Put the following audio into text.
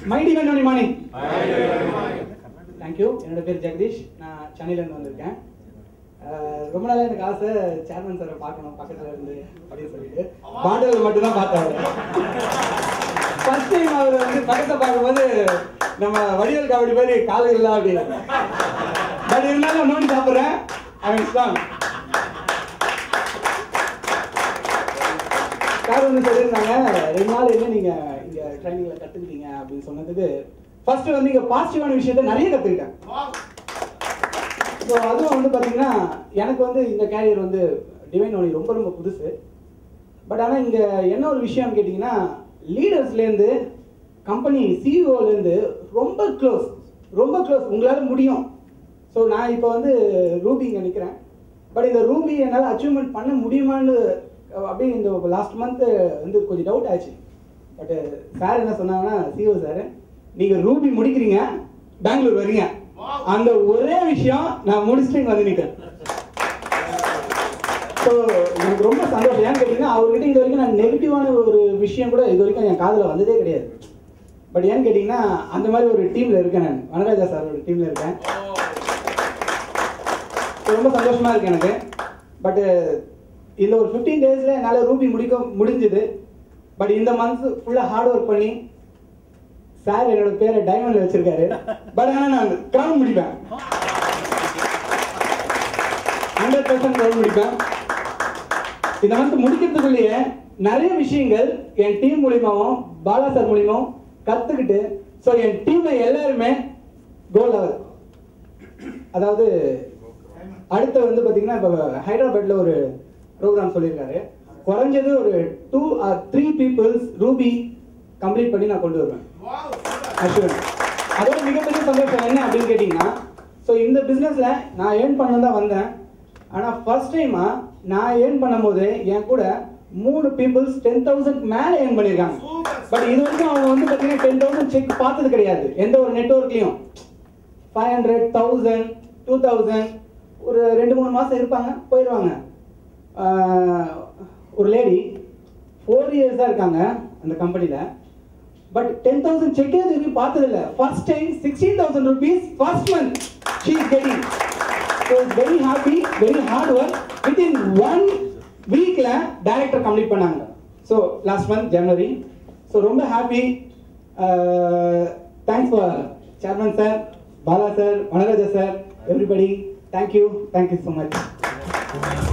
my டிவன் only morning thank you என்னோட பேர் ஜெகதீஷ் நான் சென்னையிலேருந்து வந்திருக்கேன் அஹ் ரொம்ப நாளா எனக்கு ஆசை சேர்மன் சாரை பார்க்கணும் பக்கத்துல இருந்து அப்படின்னு சொல்லிட்டு பாண்டவர் மட்டும் தான் பார்த்தாரு ஃபர்ஸ்ட் டைம் அவர் வந்து பக்கத்தை பார்க்கும்போது நம்ம வடிவேல் காவடி மாதிரி கால் இல்லை அப்படின்னு பட் இருந்தாலும் நோண்டி சாப்பிட்றேன் அவன் ஸ்ட்ராங் சார் வந்து சொல்லியிருந்தாங்க ரெண்டு நாள் என்ன நீங்க இங்க ட்ரைனிங்ல கத்துக்கிட்டீங்க அப்படின்னு சொன்னதுக்கு ஃபர்ஸ்ட் வந்து இங்க பாசிட்டிவான விஷயத்த நிறைய கத்துக்கிட்டேன் ஸோ அதுவும் வந்து பார்த்தீங்கன்னா எனக்கு வந்து இந்த கேரியர் வந்து டிவைன் ஒளி ரொம்ப ரொம்ப புதுசு பட் ஆனால் இங்கே என்ன ஒரு விஷயம்னு கேட்டிங்கன்னா லீடர்ஸ்லேருந்து கம்பெனி சிஇஓலேருந்து ரொம்ப க்ளோஸ் ரொம்ப க்ளோஸ் உங்களால் முடியும் ஸோ நான் இப்போ வந்து ரூபி இங்கே நிற்கிறேன் பட் இந்த ரூபி என்னால் அச்சீவ்மெண்ட் பண்ண முடியுமான்னு அஹ், அப்படியே இந்த லாஸ்ட் மந்த்து வந்து கொஞ்சம் டவுட் ஆச்சு பட்டு சார் என்ன சொன்னாங்கன்னா சிஓ சார் நீங்கள் ரூபி முடிக்கிறீங்க பெங்களூர் வரீங்க அந்த ஒரே விஷயம் நான் முடிச்சுட்டு இங்க வந்து நிற்கிறேன் ஸோ எனக்கு ரொம்ப சந்தோஷம் ஏன்னு கேட்டிங்கன்னா அவர்கிட்ட இது வரைக்கும் நான் நெகட்டிவான ஒரு விஷயம் கூட இது வரைக்கும் என் காதில் வந்ததே கிடையாது பட் ஏன்னு கேட்டிங்கன்னா அந்த மாதிரி ஒரு டீமில் இருக்கேன் நான் வனராஜா சாரோட டீமில் இருக்கேன் So, ரொம்ப சந்தோஷமா இருக்கு எனக்கு பட் இந்த ஒரு ஃபிஃப்டீன் டேஸ்ல என்னால் ரூபி முடிக்க முடிஞ்சுது பட் இந்த மந்த் ஃபுல்லாக ஹார்ட் ஒர்க் பண்ணி சார் என்னோட பேரை டைமண்ட்ல வச்சிருக்காரு பட் ஆனால் நான் கிரவுண்ட் முடிப்பேன் ஹண்ட்ரட் பர்சன்ட் கிரவுண்ட் முடிப்பேன் இந்த மந்த் முடிக்கிறதுக்குள்ளேயே நிறைய விஷயங்கள் என் டீம் மூலியமாவும் பாலா சார் மூலியமாவும் கத்துக்கிட்டு ஸோ என் டீம்ல எல்லாருமே கோல் லெவல் அதாவது அடுத்து வந்து பாத்தீங்கன்னா இப்போ ஹைதராபாத்ல ஒரு ப்ரோக்ராம் சொல்லியிருக்காரு குறைஞ்சது ஒரு two or three peoples ruby complete பண்ணி நான் கொண்டு வருவேன் அஷூரன் அதோட மிகப்பெரிய சந்தோஷம் என்ன அப்படின்னு கேட்டிங்கன்னா ஸோ இந்த பிஸ்னஸில் நான் ஏர்ன் பண்ண தான் வந்தேன் ஆனால் ஃபர்ஸ்ட் டைமாக நான் ஏர்ன் பண்ணும்போது என் கூட மூணு பீப்புள்ஸ் டென் தௌசண்ட் மேலே ஏர்ன் பண்ணியிருக்காங்க பட் இது வரைக்கும் அவங்க வந்து பார்த்தீங்கன்னா டென் தௌசண்ட் செக் பார்த்தது கிடையாது எந்த ஒரு நெட்ஒர்க்லையும் five hundred thousand two thousand ஒரு ரெண்டு மூணு மாதம் இருப்பாங்க போயிடுவாங்க ஆஹ் ஒரு லேடி ஃபோர் இயர்ஸாக இருக்காங்க அந்த கம்பெனியில் பட் டென் தௌசண்ட் செக் எதுவும் பார்த்ததில்ல first time sixteen thousand rupees first month she is getting so very happy very hard work within one வீக்கில் டைரக்டர் கம்ப்ளீட் பண்ணாங்க ஸோ லாஸ்ட் மந்த் ஜனவரி ஸோ ரொம்ப happy thanks for chairman sir Bala sir Vanaraja sir everybody thank you thank you so much